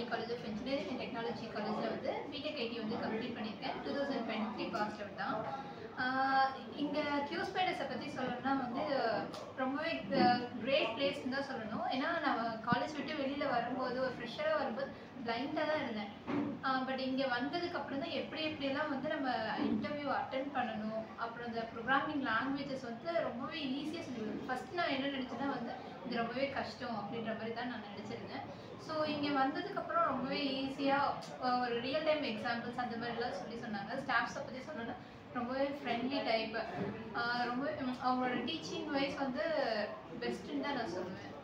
college of engineering and technology காலேஜில் வந்து BTech IT வந்து கம்ப்ளீட் பண்ணியிருக்கேன் two thousand twenty three passed out தான் இங்கே கியூஸ்பைடஸை பற்றி சொல்லணும்னா வந்து ரொம்பவே கிரேட் பிளேஸ்னு தான் சொல்லணும் ஏன்னா நான் காலேஜ் விட்டு வெளியில் வரும்போது ஒரு ஃப்ரெஷராக வரும்போது பிளைண்டாக தான் இருந்தேன் பட் இங்கே வந்ததுக்கு அப்புறம் தான் எப்படி எப்படியெல்லாம் வந்து நம்ம இன்டர்வியூ அட்டன் பண்ணணும் அப்புறம் இந்த ப்ரோக்ராமிங் லாங்குவேஜஸ் வந்து ரொம்பவே ஈஸியாக சொல்லி ஃபஸ்ட் நான் என்ன நினச்சேன்னா வந்து இது ரொம்பவே கஷ்டம் அப்படின்ற மாதிரி தான் நான் நினச்சிருந்தேன் ஸோ இங்கே வந்ததுக்கப்புறம் ரொம்பவே ஈஸியாக ஒரு ரியல் டைம் எக்ஸாம்பிள்ஸ் அந்த மாதிரிலாம் சொல்லி சொன்னாங்க ஸ்டாஃப்ஸை பற்றி சொல்லணும்னா ரொம்பவே ஃப்ரெண்ட்லி டைப்பு ரொம்ப அவங்களோட டீச்சிங் வைஸ் வந்து பெஸ்ட்டுன்னு தான் நான் சொல்லுவேன்